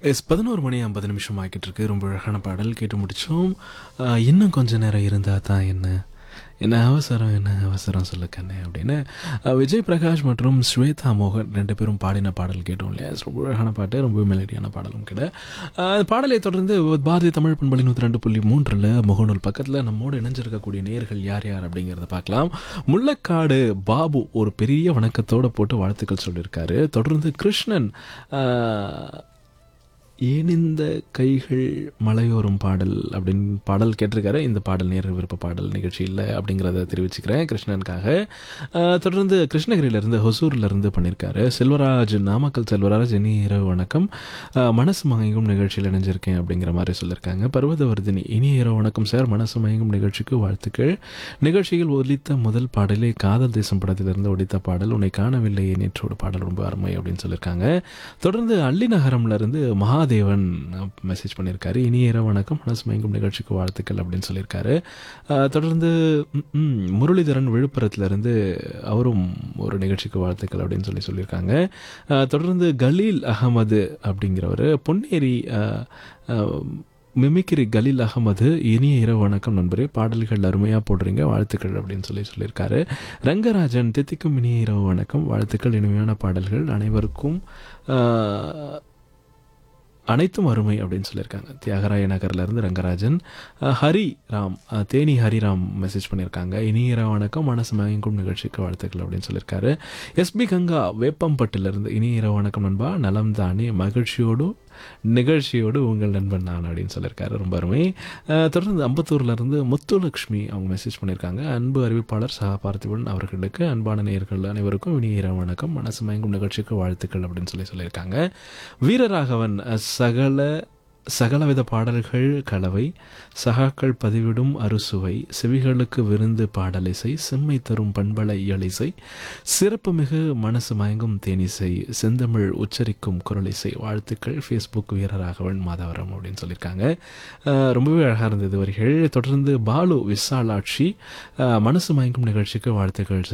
S பதினோரு மணி ஐம்பது நிமிஷம் ஆகிட்டு இருக்கு ரொம்ப அழகான பாடல் கேட்டு முடித்தோம் இன்னும் கொஞ்ச நேரம் இருந்தால் தான் என்ன என்ன அவசரம் என்ன அவசரம் சொல்ல கண்ணே அப்படின்னு அஹ், விஜய் பிரகாஷ் மற்றும் ஸ்வேதா மோகன் ரெண்டு பேரும் பாடின பாடல் கேட்டோம் இல்லையா ரொம்ப அழகான பாட்டு ரொம்ப மெலடியான பாடலும் கூட அஹ், பாடலை தொடர்ந்து பாரதிய தமிழ் பண்பலி நூற்றி ரெண்டு புள்ளி மூன்றில் முகநூல் பக்கத்தில் நம்மோடு இணைஞ்சிருக்கக்கூடிய நேர்கள் யார் யார் அப்படிங்கிறத பார்க்கலாம் முள்ளக்காடு பாபு ஒரு பெரிய வணக்கத்தோட போட்டு வாழ்த்துக்கள் சொல்லியிருக்காரு தொடர்ந்து கிருஷ்ணன் அஹ், ஏன் இந்த கைகள் மலையோரம் பாடல் அப்படின்னு பாடல் கேட்டிருக்காரு இந்த பாடல் நேர விருப்ப பாடல் நிகழ்ச்சி இல்லை அப்படிங்கிறத தெரிவிச்சுக்கிறேன் கிருஷ்ணனுக்காக ஆஹ், தொடர்ந்து கிருஷ்ணகிரியிலேருந்து ஹொசூர்லேருந்து பண்ணியிருக்காரு செல்வராஜ் நாமக்கல் செல்வராஜ் இனி இரவு வணக்கம் ஆஹ், மனசு மயங்கும் நிகழ்ச்சியில் இணைஞ்சிருக்கேன் அப்படிங்கிற மாதிரி சொல்லியிருக்காங்க பர்வதவர்தினி இனி இரவு வணக்கம் சார் மனசு மயங்கும் நிகழ்ச்சிக்கு வாழ்த்துக்கள் நிகழ்ச்சியில் ஒலித்த முதல் பாடலே காதல் தேசம் படத்திலிருந்து ஒலித்த பாடல் உன்னை காணவில்லையே நேற்றோட பாடல் ரொம்ப அருமை அப்படின்னு சொல்லியிருக்காங்க தொடர்ந்து அள்ளி நகரம்ல இருந்து மகாதேவன் மெசேஜ் பண்ணியிருக்காரு இனிய இரவு வணக்கம் மனசு மயங்கும் நிகழ்ச்சிக்கு வாழ்த்துக்கள் அப்படின்னு சொல்லியிருக்காரு அஹ், தொடர்ந்து ம், ம், முரளிதரன் விழுப்புரத்துல இருந்து அவரும் ஒரு நிகழ்ச்சிக்கு வாழ்த்துக்கள் அப்படின்னு சொல்லி சொல்லியிருக்காங்க அஹ், தொடர்ந்து கலீல் அகமது அப்படிங்கிறவர் பொன்னேரி அஹ், அஹ், மிமிக்ரி கலீல் அகமது இனிய இரவு வணக்கம் நண்பரே பாடல்கள் அருமையாக போடுறீங்க வாழ்த்துக்கள் அப்படின்னு சொல்லி சொல்லியிருக்காரு ரங்கராஜன் தித்திக்கும் இனிய இரவு வணக்கம் வாழ்த்துக்கள் இனிமையான பாடல்கள் அனைவருக்கும் ஆஹ், அனைத்தும் அருமை அப்படின்னு சொல்லியிருக்காங்க தியாகராய நகர்ல இருந்து ரங்கராஜன் அஹ், ஹரி ராம் அஹ், தேனி ஹரிராம் மெசேஜ் பண்ணியிருக்காங்க இனிய இரவு வணக்கம் மனசு மயங்கும் நிகழ்ச்சிக்கு வாழ்த்துக்கள் அப்படின்னு சொல்லியிருக்காரு எஸ்பி கங்கா வேப்பம்பட்டிலிருந்து இனிய இரவு வணக்கம் நண்பா நலம் தானே மகிழ்ச்சியோடு நிகழ்ச்சியோடு உங்கள் நண்பன் நான் அப்படின்னு சொல்லியிருக்காரு ரொம்ப அருமை அஹ், தொடர்ந்து அம்பத்தூர்ல இருந்து முத்துலக்ஷ்மி அவங்க மெசேஜ் பண்ணியிருக்காங்க அன்பு அறிவிப்பாளர் சகா பார்த்திபன் அவர்களுக்கு அன்பான நேயர்கள் அனைவருக்கும் இனிய இரவு வணக்கம் மனசு மயங்கும் நிகழ்ச்சிக்கு வாழ்த்துக்கள் அப்படின்னு சொல்லி சொல்லியிருக்காங்க வீரராகவன் அஹ், சகல சகலவித பாடல்கள் கலவை சகாக்கள் பதிவிடும் அறுசுவை செவிகளுக்கு விருந்து பாடலிசை செம்மை தரும் பண்பலை இயலிசை சிறப்புமிகு மனசு மயங்கும் தேனிசை செந்தமிழ் உச்சரிக்கும் குரலிசை வாழ்த்துக்கள் ஃபேஸ்புக் வீரராகவன் மாதவரம் அப்படின்னு சொல்லியிருக்காங்க அஹ், ரொம்பவே அழகாக இருந்தது வரிகள் தொடர்ந்து பாலு விசாலாட்சி அஹ், மனசு மயங்கும் நிகழ்ச்சிக்கு வாழ்த்துக்கள்